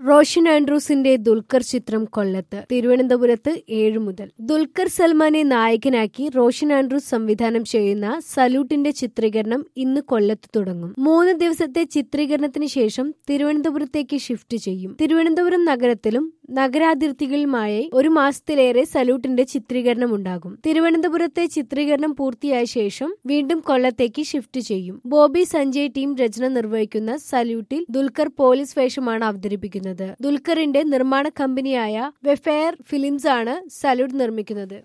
റോഷൻ ആൻഡ്രൂസിന്റെ ദുൽഖർ ചിത്രം കൊല്ലത്ത് തിരുവനന്തപുരത്ത് ഏഴു മുതൽ ദുൽഖർ സൽമാനെ നായകനാക്കി റോഷൻ ആൻഡ്രൂസ് സംവിധാനം ചെയ്യുന്ന സല്യൂട്ടിന്റെ ചിത്രീകരണം ഇന്ന് കൊല്ലത്ത് തുടങ്ങും മൂന്ന് ദിവസത്തെ ചിത്രീകരണത്തിന് ശേഷം തിരുവനന്തപുരത്തേക്ക് ഷിഫ്റ്റ് ചെയ്യും തിരുവനന്തപുരം നഗരത്തിലും നഗരാതിർത്തികളുമായി ഒരു മാസത്തിലേറെ സല്യൂട്ടിന്റെ ചിത്രീകരണം ഉണ്ടാകും തിരുവനന്തപുരത്തെ ചിത്രീകരണം പൂർത്തിയായ ശേഷം വീണ്ടും കൊല്ലത്തേക്ക് ഷിഫ്റ്റ് ചെയ്യും ബോബി സഞ്ജയ് ടീം രചന നിർവഹിക്കുന്ന സല്യൂട്ടിൽ ദുൽഖർ പോലീസ് വേഷമാണ് അവതരിപ്പിക്കുന്നത് ദുൽഖറിന്റെ നിർമ്മാണ കമ്പനിയായ വെഫെയർ ഫിലിംസ് ആണ് സല്യൂട്ട് നിർമ്മിക്കുന്നത്